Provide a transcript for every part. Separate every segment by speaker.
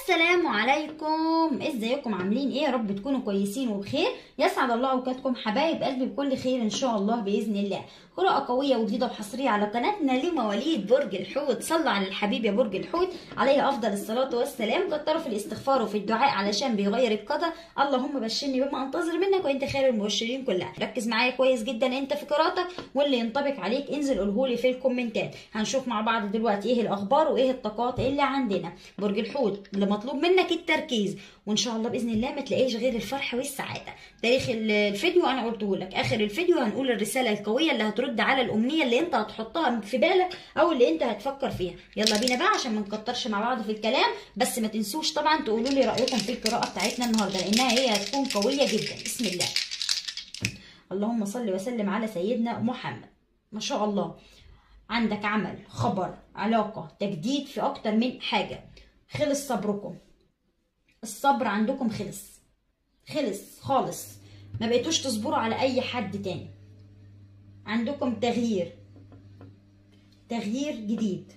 Speaker 1: السلام عليكم ازيكم عاملين ايه يا رب تكونوا كويسين وبخير يسعد الله اوقاتكم حبايب قلبي بكل خير ان شاء الله باذن الله قراءة قوية وجديدة وحصرية على قناتنا لمواليد برج الحوت صلى على الحبيب يا برج الحوت عليه افضل الصلاة والسلام كتروا في الاستغفار وفي الدعاء علشان بيغير القدر اللهم بشرني بما انتظر منك وانت خير المبشرين كلها ركز معايا كويس جدا انت في قراءتك واللي ينطبق عليك انزل قولهولي في الكومنتات هنشوف مع بعض دلوقتي ايه الاخبار وايه الطاقات اللي عندنا برج الحوت اللي مطلوب منك التركيز وان شاء الله باذن الله ما تلاقيش غير الفرح والسعاده تاريخ الفيديو انا قلته لك اخر الفيديو هنقول الرساله القويه اللي هترد على الامنيه اللي انت هتحطها في بالك او اللي انت هتفكر فيها يلا بينا بقى عشان ما نكترش مع بعض في الكلام بس ما تنسوش طبعا تقولوا لي رايكم في القراءه بتاعتنا النهارده لانها هي هتكون قويه جدا بسم الله اللهم صل وسلم على سيدنا محمد ما شاء الله عندك عمل خبر علاقه تجديد في اكتر من حاجه خلص صبركم الصبر عندكم خلص خلص خالص ما بقيتوش تصبروا على اي حد تاني عندكم تغيير تغيير جديد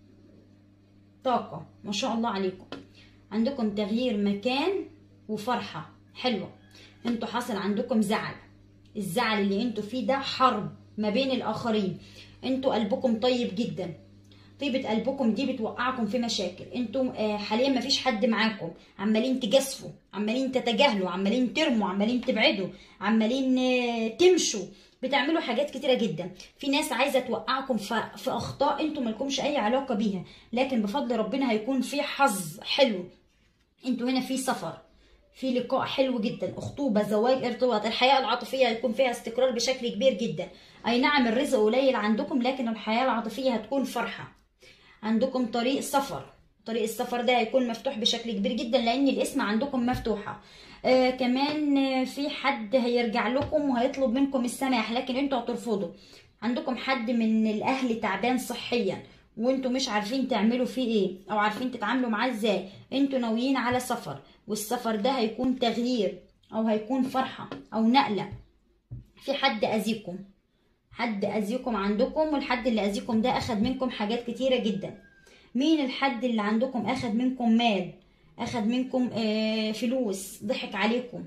Speaker 1: طاقة ما شاء الله عليكم عندكم تغيير مكان وفرحة حلوة انتوا حصل عندكم زعل الزعل اللي انتوا فيه ده حرب ما بين الاخرين انتوا قلبكم طيب جدا طيبة قلبكم دي بتوقعكم في مشاكل انتوا حاليا مفيش حد معاكم عمالين تجازفوا عمالين تتجاهلوا عمالين ترموا عمالين تبعدوا عمالين تمشوا بتعملوا حاجات كتيره جدا في ناس عايزه توقعكم في اخطاء انتوا مالكمش اي علاقه بيها لكن بفضل ربنا هيكون في حظ حلو انتوا هنا في سفر في لقاء حلو جدا خطوبه زواج ارتباط الحياه العاطفيه هيكون فيها استقرار بشكل كبير جدا اي نعم الرزق قليل عندكم لكن الحياه العاطفيه هتكون فرحه عندكم طريق سفر طريق السفر ده هيكون مفتوح بشكل كبير جدا لان الاسم عندكم مفتوحه آه كمان آه في حد هيرجع لكم وهيطلب منكم السماح لكن انتوا هترفضوا عندكم حد من الاهل تعبان صحيا وانتوا مش عارفين تعملوا فيه ايه او عارفين تتعاملوا معاه ازاي انتوا ناويين على سفر والسفر ده هيكون تغيير او هيكون فرحه او نقله في حد اذيكم حد اذيكم عندكم والحد اللي اذيكم ده اخد منكم حاجات كتيره جدا مين الحد اللي عندكم اخد منكم مال اخد منكم آه فلوس ضحك عليكم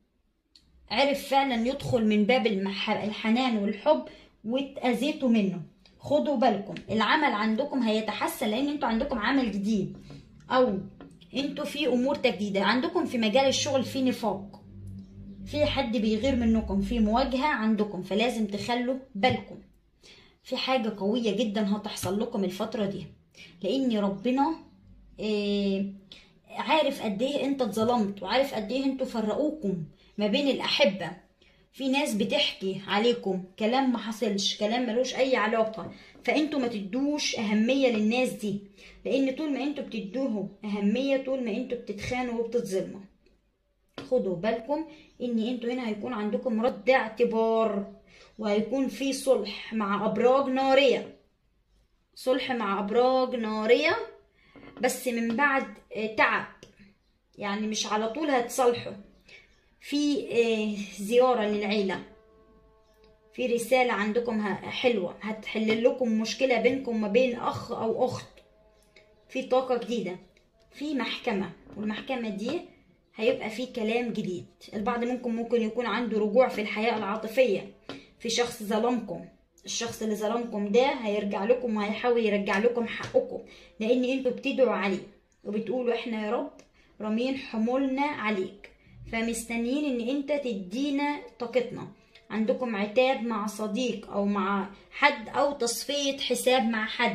Speaker 1: عرف فعلا يدخل من باب الحنان والحب واتأذيتوا منه خدوا بالكم العمل عندكم هيتحسن لان انتوا عندكم عمل جديد او انتوا في امور تجديدة عندكم في مجال الشغل في نفاق في حد بيغير منكم في مواجهة عندكم فلازم تخلوا بالكم في حاجة قوية جدا هتحصل لكم الفترة دي لان ربنا آه عارف قد ايه انت اتظلمت وعارف قد ايه انتوا فرقوكم ما بين الاحبه في ناس بتحكي عليكم كلام ما حصلش كلام ملوش اي علاقه فانتوا ما تدوش اهميه للناس دي لان طول ما انتوا بتدوهم اهميه طول ما انتوا بتتخانوا وبتتظلموا خدوا بالكم ان انتوا هنا هيكون عندكم رد اعتبار وهيكون في صلح مع ابراج ناريه صلح مع ابراج ناريه بس من بعد تعب يعني مش على طول هتصالحوا في زيارة للعيلة في رسالة عندكم حلوة هتحل لكم مشكلة بينكم ما بين أخ أو أخت في طاقة جديدة في محكمة والمحكمة دي هيبقى في كلام جديد البعض منكم ممكن يكون عنده رجوع في الحياة العاطفية في شخص ظلمكم الشخص اللي ظلمكم ده هيرجع لكم وهيحاول يرجع لكم حقكم لان انتوا بتدعوا عليه وبتقولوا احنا يا رب رامين حمولنا عليك فمستنيين ان انت تدينا طاقتنا عندكم عتاب مع صديق او مع حد او تصفية حساب مع حد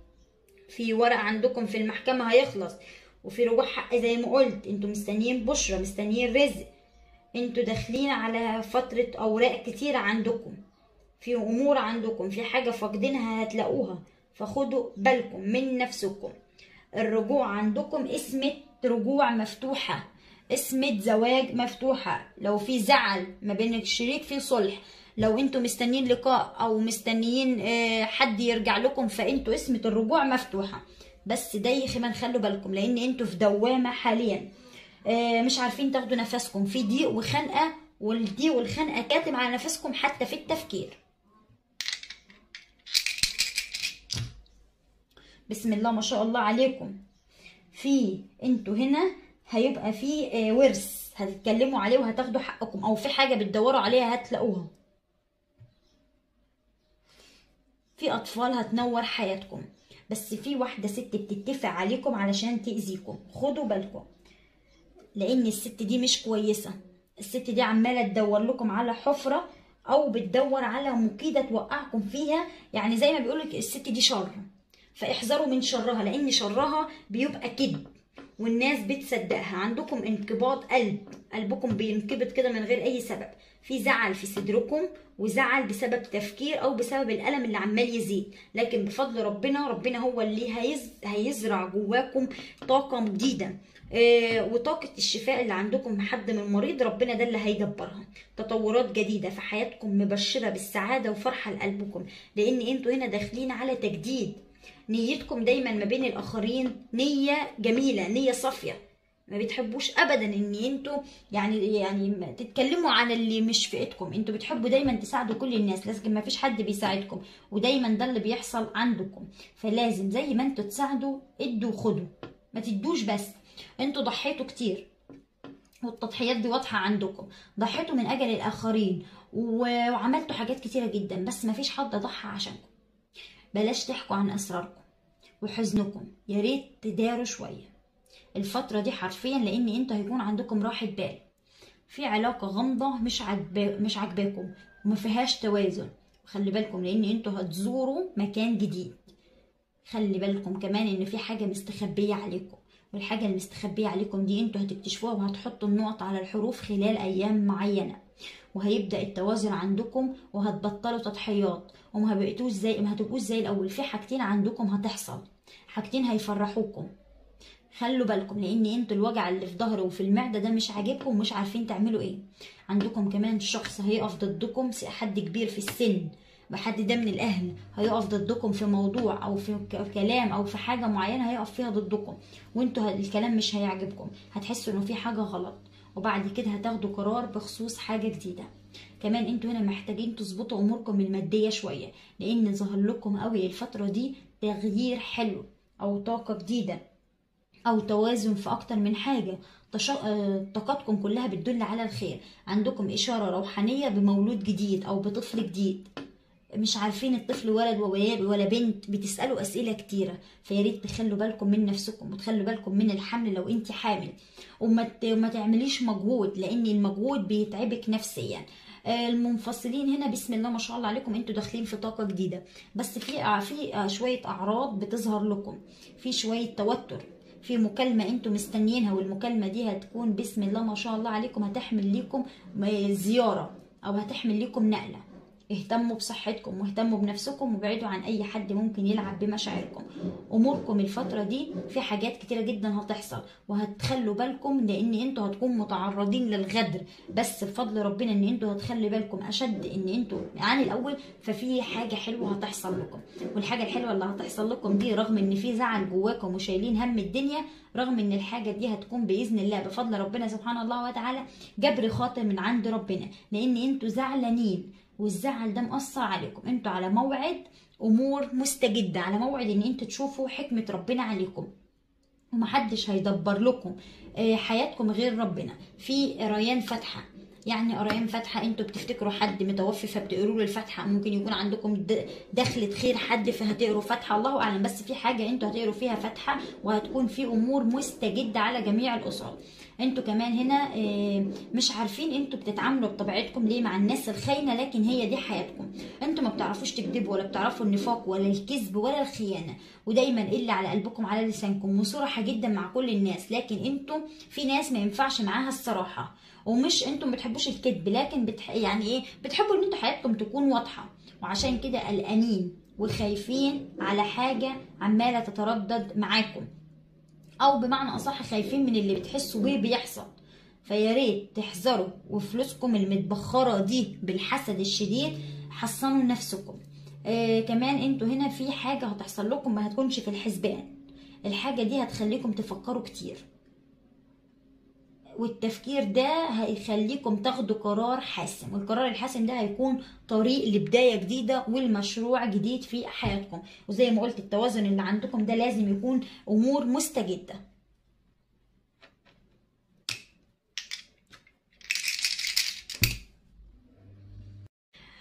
Speaker 1: في ورق عندكم في المحكمة هيخلص وفي رجوع حق زي ما قلت انتوا مستنيين بشرة مستنيين رزق انتوا داخلين على فترة اوراق كتيرة عندكم في امور عندكم في حاجه فاقدينها هتلاقوها فخدوا بالكم من نفسكم الرجوع عندكم اسمة رجوع مفتوحة اسمة زواج مفتوحة لو في زعل ما بين الشريك في صلح لو انتوا مستنيين لقاء او مستنيين حد يرجع لكم فانتوا اسمة الرجوع مفتوحة بس دايخ ما خلوا بالكم لان انتوا في دوامة حاليا مش عارفين تاخدوا نفسكم في ضيق وخنقة والضيق والخنقة كاتم على نفسكم حتى في التفكير بسم الله ما شاء الله عليكم في انتوا هنا هيبقى في آه، ورث هتتكلموا عليه وهتاخدوا حقكم او في حاجه بتدوروا عليها هتلاقوها في اطفال هتنور حياتكم بس في واحده ست بتتفق عليكم علشان تاذيكم خدوا بالكم لان الست دي مش كويسه الست دي عماله تدور لكم على حفره او بتدور على مكيده توقعكم فيها يعني زي ما بيقولك الست دي شر فاحذروا من شرها لان شرها بيبقى كذب والناس بتصدقها عندكم انقباض قلب قلبكم بينقبض كده من غير اي سبب في زعل في صدركم وزعل بسبب تفكير او بسبب الالم اللي عمال يزيد لكن بفضل ربنا ربنا هو اللي هيز هيزرع جواكم طاقه جديده آه، وطاقة الشفاء اللي عندكم حد من مريض ربنا ده اللي هيدبرها تطورات جديدة في حياتكم مبشرة بالسعادة وفرحة لقلبكم لأن انتوا هنا داخلين على تجديد نيتكم دايما ما بين الآخرين نية جميلة نية صافية ما بتحبوش ابدا ان انتوا يعني يعني ما تتكلموا عن اللي مش في ايدكم انتوا بتحبوا دايما تساعدوا كل الناس لكن ما فيش حد بيساعدكم ودايما ده اللي بيحصل عندكم فلازم زي ما انتوا تساعدوا ادوا وخدوا ما تدوش بس انتوا ضحيتوا كتير والتضحيات دي واضحة عندكم ضحيتوا من أجل الآخرين و- وعملتوا حاجات كتيرة جدا بس مفيش حد ضحى عشانكم بلاش تحكوا عن أسراركم وحزنكم يا ريت تداروا شوية الفترة دي حرفيا لأن انتوا هيكون عندكم راحة بال في علاقة غامضة مش عجبا مش عاجباكم وما فيهاش توازن خلي بالكم لأن انتوا هتزوروا مكان جديد خلي بالكم كمان ان في حاجة مستخبية عليكم والحاجة المستخبية عليكم دي انتوا هتكتشفوها وهتحطوا النقط على الحروف خلال ايام معينة وهيبدأ التوازن عندكم وهتبطلوا تضحيات وما بقيتوش زي ما هتبقوش زي الاول في حاجتين عندكم هتحصل حاجتين هيفرحوكم خلوا بالكم لان انتوا الوجع اللي في ظهره وفي المعده ده مش عاجبكم ومش عارفين تعملوا ايه عندكم كمان شخص هيقف ضدكم حد كبير في السن بحد ده من الاهل هيقف ضدكم في موضوع او في ك- كلام او في حاجه معينه هيقف فيها ضدكم وانتوا ه- الكلام مش هيعجبكم هتحسوا انه في حاجه غلط وبعد كده هتاخدوا قرار بخصوص حاجه جديده كمان انتوا هنا محتاجين تظبطوا اموركم الماديه شويه لان ظهر لكم قوي الفتره دي تغيير حلو او طاقه جديده او توازن في اكتر من حاجه تش... آه، طاقاتكم كلها بتدل على الخير عندكم اشاره روحانيه بمولود جديد او بطفل جديد مش عارفين الطفل ولد ولا ولا بنت بتسالوا اسئله كتيره فيا ريت تخلوا بالكم من نفسكم وتخلوا بالكم من الحمل لو انت حامل وما ت... ما تعمليش مجهود لان المجهود بيتعبك نفسيا آه، المنفصلين هنا بسم الله ما شاء الله عليكم انتوا داخلين في طاقه جديده بس في آه، في آه، شويه اعراض بتظهر لكم في شويه توتر في مكالمة انتوا مستنيينها والمكالمة دي هتكون بسم الله ما شاء الله عليكم هتحمل ليكم م- زيارة او هتحمل ليكم نقلة اهتموا بصحتكم واهتموا بنفسكم وابعدوا عن اي حد ممكن يلعب بمشاعركم اموركم الفترة دي في حاجات كتيرة جدا هتحصل وهتخلوا بالكم لان انتوا هتكونوا متعرضين للغدر بس بفضل ربنا ان انتوا هتخلي بالكم اشد ان انتوا عن الاول ففي حاجة حلوة هتحصل لكم والحاجة الحلوة اللي هتحصل لكم دي رغم ان في زعل جواكم وشايلين هم الدنيا رغم ان الحاجة دي هتكون باذن الله بفضل ربنا سبحانه الله وتعالى جبر خاطر من عند ربنا لان انتوا زعلانين والزعل ده مأثر عليكم انتوا على موعد امور مستجدة على موعد ان انتوا تشوفوا حكمة ربنا عليكم ومحدش هيدبر لكم آه، حياتكم غير ربنا في ريان فاتحة يعني قرايان فاتحة انتوا بتفتكروا حد متوفي فبتقروا له الفاتحة ممكن يكون عندكم د- دخلة خير حد فهتقروا فاتحة الله اعلم بس في حاجة انتوا هتقروا فيها فاتحة وهتكون في امور مستجدة على جميع الاسر انتوا كمان هنا آه، مش عارفين انتوا بتتعاملوا بطبيعتكم ليه مع الناس الخاينة لكن هي دي حياتكم انتوا ما بتعرفوش تكذبوا ولا بتعرفوا النفاق ولا الكذب ولا الخيانة ودايما اللي على قلبكم على لسانكم وصراحة جدا مع كل الناس لكن انتوا في ناس ما ينفعش معاها الصراحة ومش انتوا ما بتحبوش الكذب لكن بتح... يعني ايه بتحبوا ان انتوا حياتكم تكون واضحة وعشان كده قلقانين وخايفين على حاجة عمالة تتردد معاكم او بمعنى اصح خايفين من اللي بتحسوا بيه بيحصل فيا ريت تحذروا وفلوسكم المتبخره دي بالحسد الشديد حصنوا نفسكم آه كمان انتوا هنا في حاجه هتحصل لكم ما هتكونش في الحسبان الحاجه دي هتخليكم تفكروا كتير والتفكير ده هيخليكم تاخدوا قرار حاسم والقرار الحاسم ده هيكون طريق لبداية جديدة والمشروع جديد في حياتكم وزي ما قلت التوازن اللي عندكم ده لازم يكون أمور مستجدة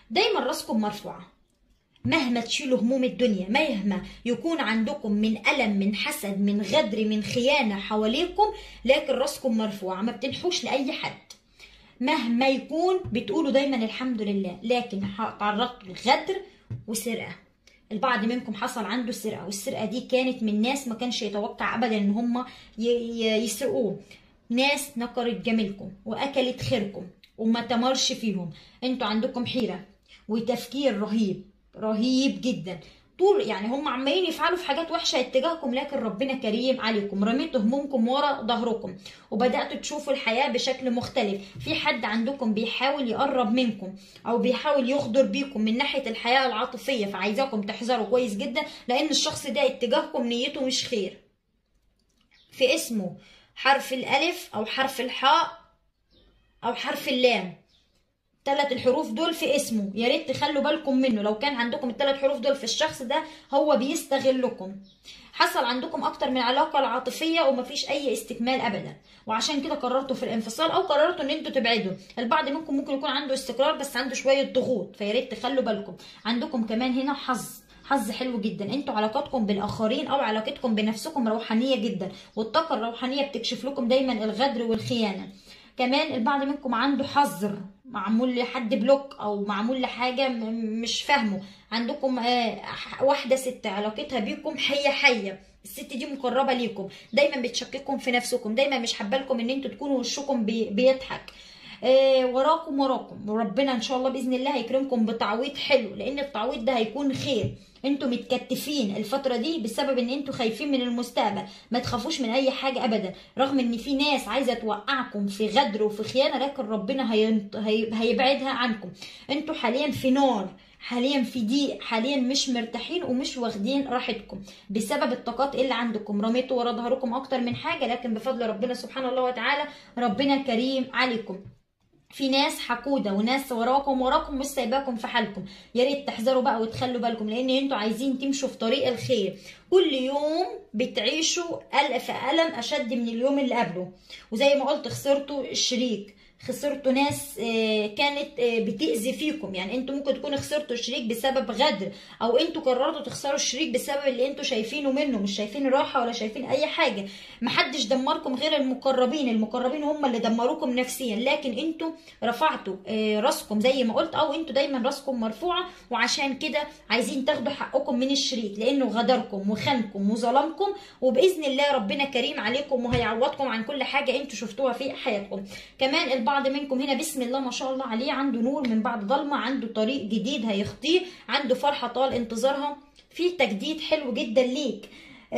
Speaker 1: دايما راسكم مرفوعه مهما تشيلوا هموم الدنيا مهما يكون عندكم من ألم من حسد من غدر من خيانة حواليكم لكن راسكم مرفوعة ما بتنحوش لأي حد مهما يكون بتقولوا دايما الحمد لله لكن تعرضتوا لغدر وسرقة البعض منكم حصل عنده سرقة والسرقة دي كانت من ناس ما كانش يتوقع أبدا إن هم يسرقوه ناس نكرت جميلكم وأكلت خيركم وما تمرش فيهم انتوا عندكم حيرة وتفكير رهيب رهيب جدا طول يعني هم عمالين يفعلوا في حاجات وحشه اتجاهكم لكن ربنا كريم عليكم رميتوا همومكم ورا ظهركم وبداتوا تشوفوا الحياه بشكل مختلف في حد عندكم بيحاول يقرب منكم او بيحاول يغدر بيكم من ناحيه الحياه العاطفيه فعايزاكم تحذروا كويس جدا لان الشخص ده اتجاهكم نيته مش خير في اسمه حرف الالف او حرف الحاء او حرف اللام ثلاث الحروف دول في اسمه يا ريت تخلوا بالكم منه لو كان عندكم الثلاث حروف دول في الشخص ده هو بيستغلكم حصل عندكم اكتر من علاقه العاطفيه ومفيش اي استكمال ابدا وعشان كده قررتوا في الانفصال او قررتوا ان انتوا تبعدوا البعض منكم ممكن يكون عنده استقرار بس عنده شويه ضغوط فيا ريت تخلوا بالكم عندكم كمان هنا حظ حظ حلو جدا انتوا علاقاتكم بالاخرين او علاقتكم بنفسكم روحانيه جدا والطاقه الروحانيه بتكشف لكم دايما الغدر والخيانه كمان البعض منكم عنده حظر معمول لحد بلوك او معمول لحاجه مش فاهمه عندكم واحده ست علاقتها بيكم هي حيه الست دي مقربه ليكم دايما بتشكككم في نفسكم دايما مش حابه لكم ان انتوا تكونوا وشكم بيضحك آه وراكم وراكم وربنا ان شاء الله باذن الله هيكرمكم بتعويض حلو لان التعويض ده هيكون خير انتوا متكتفين الفترة دي بسبب ان انتوا خايفين من المستقبل ما تخافوش من اي حاجة ابدا رغم ان في ناس عايزة توقعكم في غدر وفي خيانة لكن ربنا هينط... هي... هيبعدها عنكم انتوا حاليا في نار حاليا في ضيق حاليا مش مرتاحين ومش واخدين راحتكم بسبب الطاقات اللي عندكم رميتوا ورا ظهركم اكتر من حاجة لكن بفضل ربنا سبحانه الله وتعالى ربنا كريم عليكم في ناس حقوده وناس وراكم وراكم مش سايباكم في حالكم يا ريت تحذروا بقى وتخلوا بالكم لان انتوا عايزين تمشوا في طريق الخير كل يوم بتعيشوا ألف ألم أشد من اليوم اللي قبله وزي ما قلت خسرتوا الشريك خسرتوا ناس كانت بتأذي فيكم يعني انتوا ممكن تكونوا خسرتوا الشريك بسبب غدر او انتوا قررتوا تخسروا الشريك بسبب اللي انتوا شايفينه منه مش شايفين راحة ولا شايفين اي حاجة محدش دمركم غير المقربين المقربين هم اللي دمروكم نفسيا لكن انتوا رفعتوا راسكم زي ما قلت او انتوا دايما راسكم مرفوعة وعشان كده عايزين تاخدوا حقكم من الشريك لانه غدركم وخانكم وظلمكم وباذن الله ربنا كريم عليكم وهيعوضكم عن كل حاجة انتوا شفتوها في حياتكم كمان البعض منكم هنا بسم الله ما شاء الله عليه عنده نور من بعد ضلمة عنده طريق جديد هيخطيه عنده فرحة طال انتظارها في تجديد حلو جدا ليك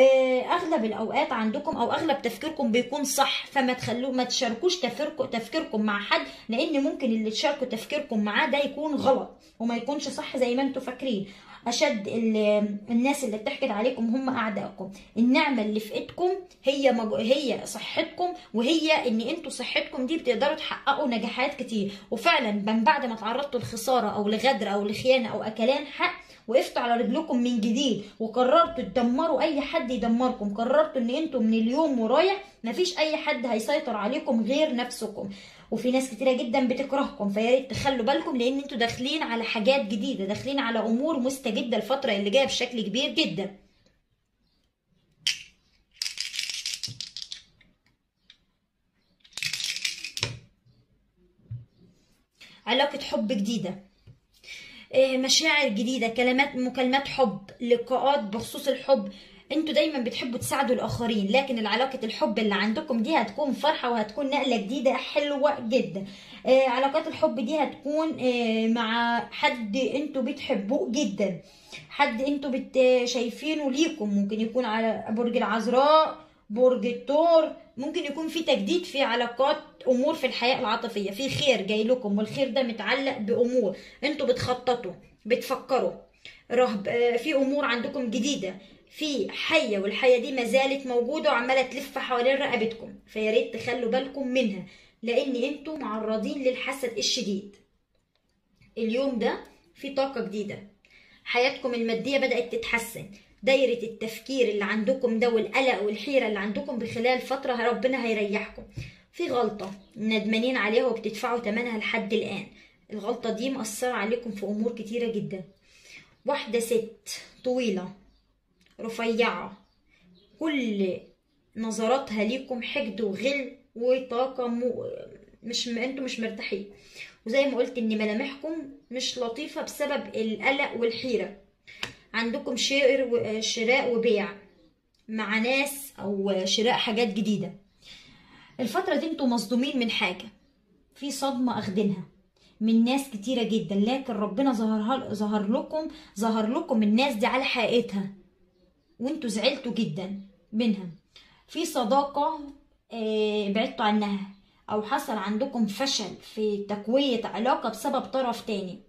Speaker 1: اغلب الاوقات عندكم او اغلب تفكيركم بيكون صح فما تخلوا ما تشاركوش تفكيركم تفكيركم مع حد لان ممكن اللي تشاركوا تفكيركم معاه ده يكون غلط وما يكونش صح زي ما انتوا فاكرين اشد الناس اللي بتحقد عليكم هم اعدائكم النعمه اللي في ايدكم هي مج... هي صحتكم وهي ان انتوا صحتكم دي بتقدروا تحققوا نجاحات كتير وفعلا من بعد ما تعرضتوا لخساره او لغدر او لخيانه او اكلان حق وقفتوا على رجلكم من جديد وقررتوا تدمروا اي حد يدمركم قررتوا ان انتوا من اليوم ورايح مفيش اي حد هيسيطر عليكم غير نفسكم وفي ناس كتيره جدا بتكرهكم فيا ريت تخلوا بالكم لان انتوا داخلين على حاجات جديده داخلين على امور مستجده الفتره اللي جايه بشكل كبير جدا علاقه حب جديده مشاعر جديده كلمات مكالمات حب لقاءات بخصوص الحب انتوا دايما بتحبوا تساعدوا الاخرين لكن العلاقه الحب اللي عندكم دي هتكون فرحه وهتكون نقله جديده حلوه جدا آه علاقات الحب دي هتكون آه مع حد انتوا بتحبوه جدا حد انتوا بت شايفينه ليكم ممكن يكون على برج العذراء برج الثور ممكن يكون في تجديد في علاقات امور في الحياه العاطفيه في خير جاي لكم والخير ده متعلق بامور انتوا بتخططوا بتفكروا رهب في امور عندكم جديده في حيه والحيه دي ما زالت موجوده وعماله تلف حوالين رقبتكم فيا ريت تخلوا بالكم منها لان انتوا معرضين للحسد الشديد اليوم ده في طاقه جديده حياتكم الماديه بدات تتحسن دايرة التفكير اللي عندكم ده والقلق والحيرة اللي عندكم بخلال فترة ربنا هيريحكم في غلطة ندمانين عليها وبتدفعوا ثمنها لحد الآن الغلطة دي مأثرة عليكم في أمور كتيرة جدا واحدة ست طويلة رفيعة كل نظراتها ليكم حقد وغل وطاقة مو مش م... انتوا مش مرتاحين وزي ما قلت ان ملامحكم مش لطيفة بسبب القلق والحيرة عندكم شراء و... شراء وبيع مع ناس او شراء حاجات جديدة الفترة دي انتوا مصدومين من حاجة في صدمة اخدينها من ناس كتيرة جدا لكن ربنا ظهرها ظهر لكم ظهر لكم الناس دي على حقيقتها وانتوا زعلتوا جدا منها في صداقة آه، بعدتوا عنها او حصل عندكم فشل في تقوية علاقة بسبب طرف تاني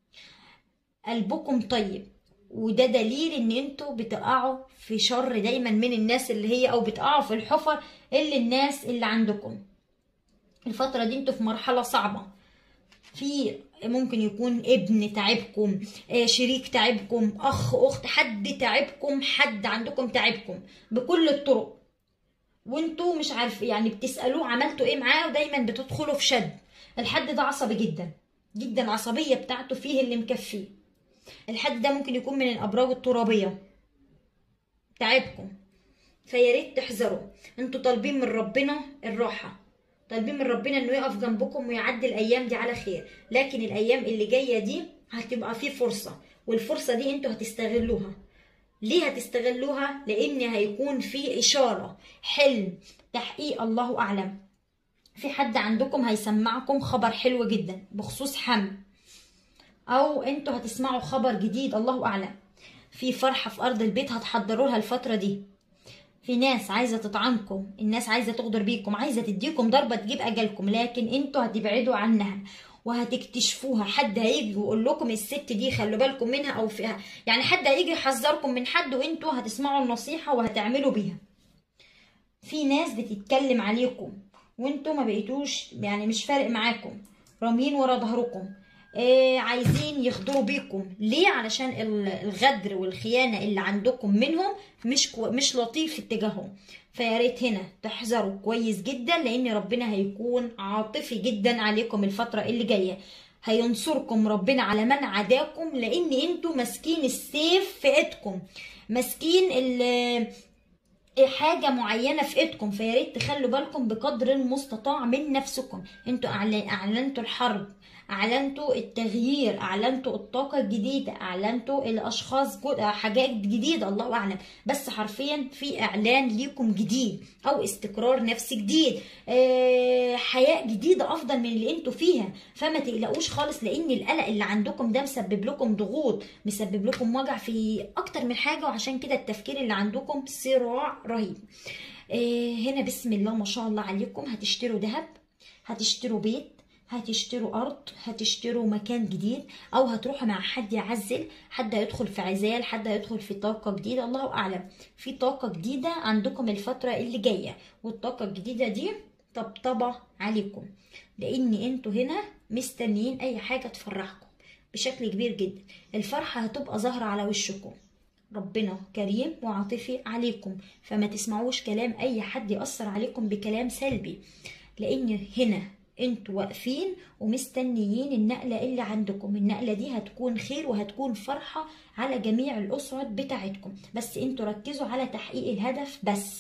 Speaker 1: قلبكم طيب وده دليل ان انتوا بتقعوا في شر دايما من الناس اللي هي او بتقعوا في الحفر اللي الناس اللي عندكم الفترة دي انتوا في مرحلة صعبة في ممكن يكون ابن تعبكم آه، شريك تعبكم اخ اخت حد تعبكم حد عندكم تعبكم بكل الطرق وانتوا مش عارف يعني بتسالوه عملتوا ايه معاه ودايما بتدخلوا في شد الحد ده عصبي جدا جدا عصبيه بتاعته فيه اللي مكفيه الحد ده ممكن يكون من الابراج الترابيه تعبكم فيا ريت تحذروا انتوا طالبين من ربنا الراحه طالبين من ربنا انه يقف جنبكم ويعدي الايام دي على خير لكن الايام اللي جايه دي هتبقى فيه فرصه والفرصه دي انتوا هتستغلوها ليه هتستغلوها لان هيكون في اشاره حلم تحقيق الله اعلم في حد عندكم هيسمعكم خبر حلو جدا بخصوص حمل او انتوا هتسمعوا خبر جديد الله اعلم في فرحه في ارض البيت هتحضروا لها الفتره دي في ناس عايزه تطعنكم الناس عايزه تغدر بيكم عايزه تديكم ضربه تجيب اجلكم لكن انتوا هتبعدوا عنها وهتكتشفوها حد هيجي ويقول لكم الست دي خلوا بالكم منها او فيها يعني حد هيجي يحذركم من حد وانتوا هتسمعوا النصيحه وهتعملوا بيها في ناس بتتكلم عليكم وانتوا ما بقيتوش يعني مش فارق معاكم رامين ورا ظهركم آه عايزين يغدروا بيكم ليه علشان ال- الغدر والخيانه اللي عندكم منهم مش كو مش لطيف اتجاههم فيا ريت هنا تحذروا كويس جدا لان ربنا هيكون عاطفي جدا عليكم الفتره اللي جايه هينصركم ربنا على من عداكم لان انتوا ماسكين السيف في ايدكم ماسكين ال- حاجة معينة في ايدكم فيا ريت تخلوا بالكم بقدر المستطاع من نفسكم انتوا أعلن- اعلنتوا الحرب اعلنتوا التغيير اعلنتوا الطاقة الجديدة اعلنتوا الاشخاص جو- حاجات جديدة الله اعلم بس حرفيا في اعلان ليكم جديد او استقرار نفسي جديد آه، حياة جديدة افضل من اللي انتوا فيها فما تقلقوش خالص لان القلق اللي عندكم ده مسبب لكم ضغوط مسبب لكم وجع في اكتر من حاجة وعشان كده التفكير اللي عندكم صراع رهيب آه، هنا بسم الله ما شاء الله عليكم هتشتروا ذهب هتشتروا بيت هتشتروا ارض هتشتروا مكان جديد او هتروحوا مع حد يعزل حد هيدخل في عزال حد هيدخل في طاقة جديدة الله اعلم في طاقة جديدة عندكم الفترة اللي جاية والطاقة الجديدة دي طبطبة عليكم لان انتوا هنا مستنيين اي حاجة تفرحكم بشكل كبير جدا الفرحة هتبقى ظاهرة على وشكم ربنا كريم وعاطفي عليكم فما تسمعوش كلام اي حد يأثر عليكم بكلام سلبي لان هنا انتوا واقفين ومستنيين النقلة اللي عندكم النقلة دي هتكون خير وهتكون فرحة على جميع الأسرة بتاعتكم بس انتوا ركزوا على تحقيق الهدف بس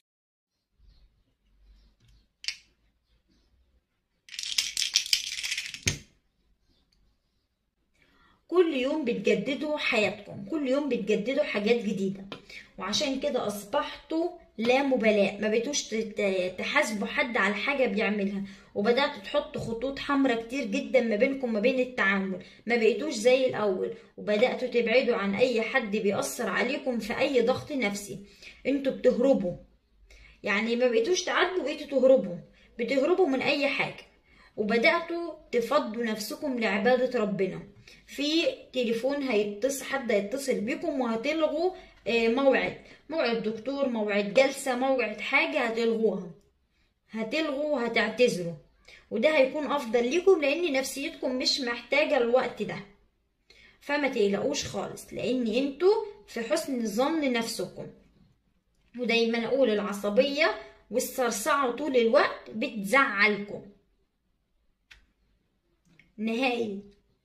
Speaker 1: كل يوم بتجددوا حياتكم كل يوم بتجددوا حاجات جديدة وعشان كده أصبحتوا لا مبالاة ما بقيتوش تت- تحاسبوا حد على حاجة بيعملها وبدأتوا تحطوا خطوط حمراء كتير جدا ما بينكم ما بين التعامل ما بقيتوش زي الأول وبدأتوا تبعدوا عن أي حد بيأثر عليكم في أي ضغط نفسي انتوا بتهربوا يعني ما بقيتوش تعاتبوا بقيتوا تهربوا بتهربوا من أي حاجة وبدأتوا تفضوا نفسكم لعبادة ربنا في تليفون هيتصل حد هيتصل بيكم وهتلغوا آه، موعد موعد دكتور موعد جلسة موعد حاجة هتلغوها هتلغوا وهتعتذروا وده هيكون أفضل ليكم لأن نفسيتكم مش محتاجة الوقت ده فما تقلقوش خالص لأن انتوا في حسن ظن نفسكم ودايما أقول العصبية والصرصعة طول الوقت بتزعلكم نهاية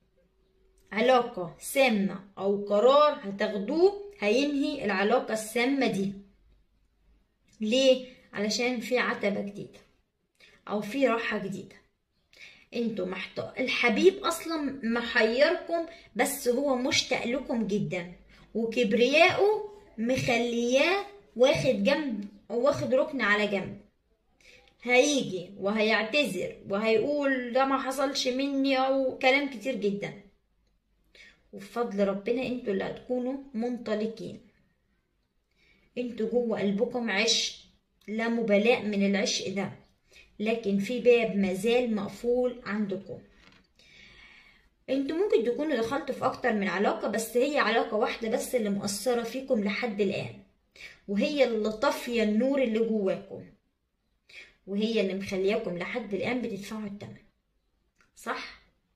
Speaker 1: علاقة سامة أو قرار هتاخدوه هينهي العلاقة السامة دي ليه؟ علشان في عتبة جديدة أو في راحة جديدة انتوا محتاج الحبيب اصلا محيركم بس هو مشتاق لكم جدا وكبرياءه مخلياه واخد جنب او واخد ركن على جنب هيجي وهيعتذر وهيقول ده ما حصلش مني او كلام كتير جدا وبفضل ربنا انتوا اللي هتكونوا منطلقين انتوا جوه قلبكم عشق لا مبالاة من العشق ده لكن في باب مازال مقفول عندكم انتوا ممكن تكونوا دخلتوا في اكتر من علاقة بس هي علاقة واحدة بس اللي مؤثرة فيكم لحد الان وهي اللي طافية النور اللي جواكم وهي اللي مخلياكم لحد الان بتدفعوا الثمن صح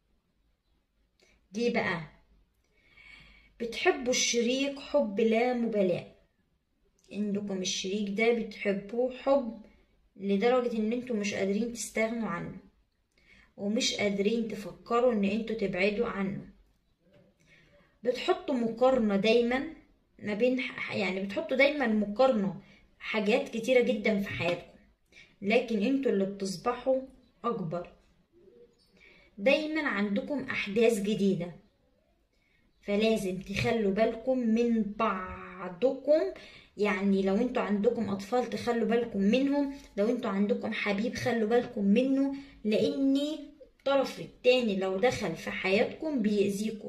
Speaker 1: ليه بقى بتحبوا الشريك حب لا مبالاة عندكم الشريك ده بتحبوه حب لدرجة ان انتوا مش قادرين تستغنوا عنه ومش قادرين تفكروا ان انتوا تبعدوا عنه بتحطوا مقارنة دايما ما بين يعني بتحطوا دايما مقارنة حاجات كتيرة جدا في حياتكم لكن انتوا اللي بتصبحوا اكبر دايما عندكم احداث جديدة فلازم تخلوا بالكم من بعضكم يعني لو انتوا عندكم اطفال تخلوا بالكم منهم لو انتوا عندكم حبيب خلوا بالكم منه لان الطرف التاني لو دخل في حياتكم بيأذيكم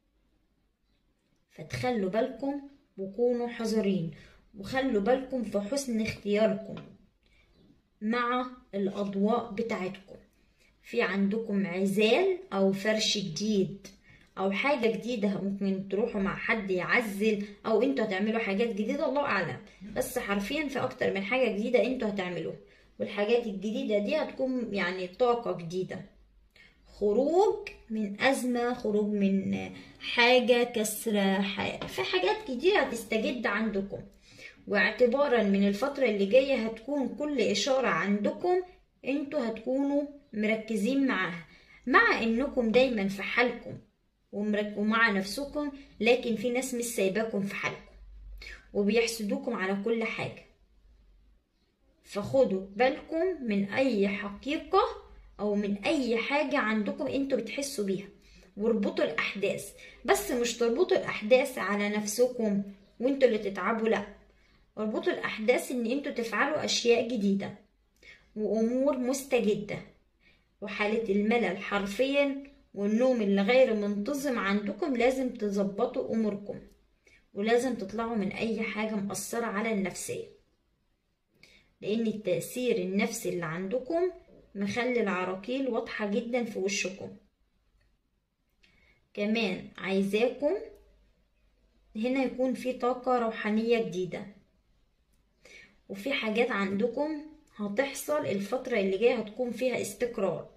Speaker 1: فتخلوا بالكم وكونوا حذرين وخلوا بالكم في حسن اختياركم مع الاضواء بتاعتكم في عندكم عزال او فرش جديد او حاجة جديدة ممكن تروحوا مع حد يعزل او انتوا هتعملوا حاجات جديدة الله اعلم بس حرفيا في اكتر من حاجة جديدة انتوا هتعملوها والحاجات الجديدة دي هتكون يعني طاقة جديدة خروج من أزمة خروج من حاجة كسرة حاجة. في حاجات كتير هتستجد عندكم واعتبارا من الفترة اللي جاية هتكون كل إشارة عندكم انتوا هتكونوا مركزين معاها مع انكم دايما في حالكم ومع نفسكم لكن في ناس مش سايباكم في حالكم وبيحسدوكم على كل حاجة فخدوا بالكم من أي حقيقة أو من أي حاجة عندكم انتوا بتحسوا بيها واربطوا الأحداث بس مش تربطوا الأحداث على نفسكم وانتوا اللي تتعبوا لأ اربطوا الأحداث ان انتوا تفعلوا أشياء جديدة وأمور مستجدة وحالة الملل حرفيا والنوم اللي غير منتظم عندكم لازم تظبطوا اموركم ولازم تطلعوا من اي حاجة مأثرة على النفسية لان التأثير النفسي اللي عندكم مخلي العراقيل واضحة جدا في وشكم كمان عايزاكم هنا يكون في طاقة روحانية جديدة وفي حاجات عندكم هتحصل الفترة اللي جاية هتكون فيها استقرار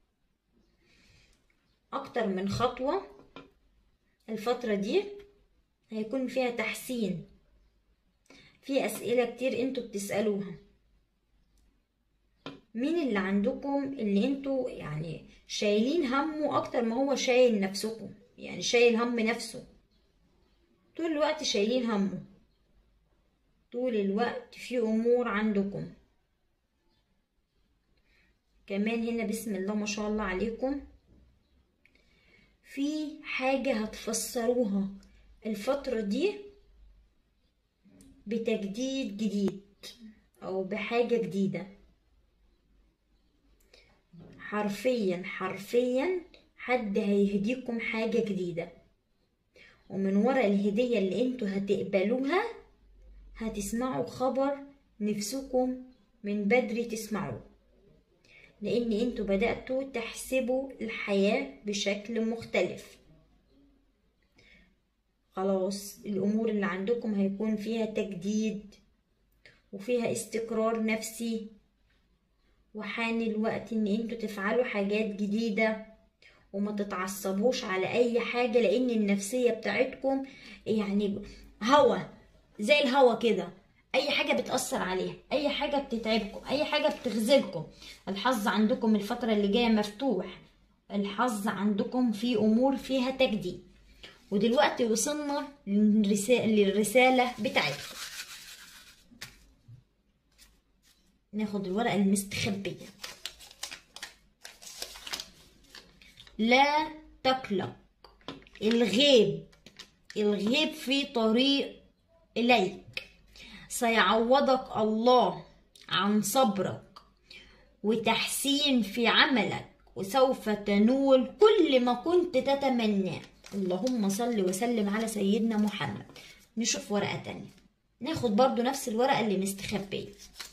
Speaker 1: اكتر من خطوة الفترة دي هيكون فيها تحسين في اسئلة كتير انتوا بتسألوها مين اللي عندكم اللي انتوا يعني شايلين همه اكتر ما هو شايل نفسكم يعني شايل هم نفسه طول الوقت شايلين همه طول الوقت في امور عندكم كمان هنا بسم الله ما شاء الله عليكم في حاجة هتفسروها الفترة دي بتجديد جديد أو بحاجة جديدة حرفيا حرفيا حد هيهديكم حاجة جديدة ومن ورا الهدية اللي انتوا هتقبلوها هتسمعوا خبر نفسكم من بدري تسمعوه لان انتوا بدأتوا تحسبوا الحياة بشكل مختلف خلاص الامور اللي عندكم هيكون فيها تجديد وفيها استقرار نفسي وحان الوقت ان انتوا تفعلوا حاجات جديدة وما تتعصبوش على اي حاجة لان النفسية بتاعتكم يعني هوا زي الهوا كده اي حاجه بتاثر عليها اي حاجه بتتعبكم اي حاجه بتخذلكم الحظ عندكم الفتره اللي جايه مفتوح الحظ عندكم في امور فيها تجديد ودلوقتي وصلنا للرسالة, للرسالة بتاعتكم ناخد الورقة المستخبية لا تقلق الغيب الغيب في طريق إليك سيعوضك الله عن صبرك وتحسين في عملك وسوف تنول كل ما كنت تتمناه اللهم صل وسلم على سيدنا محمد نشوف ورقة تانية ناخد برضو نفس الورقة اللي مستخبية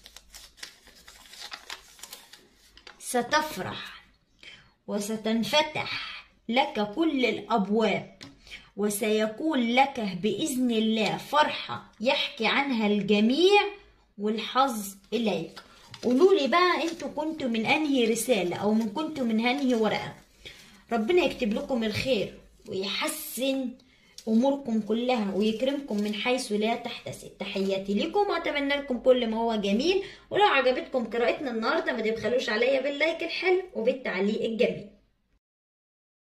Speaker 1: ستفرح وستنفتح لك كل الأبواب وسيكون لك بإذن الله فرحة يحكي عنها الجميع والحظ إليك قولوا لي بقى انتوا كنتوا من انهي رسالة او من كنتوا من انهي ورقة ربنا يكتب لكم الخير ويحسن اموركم كلها ويكرمكم من حيث لا تحتسب تحياتي لكم واتمنى لكم كل ما هو جميل ولو عجبتكم قراءتنا النهارده ما تبخلوش عليا باللايك الحلو وبالتعليق الجميل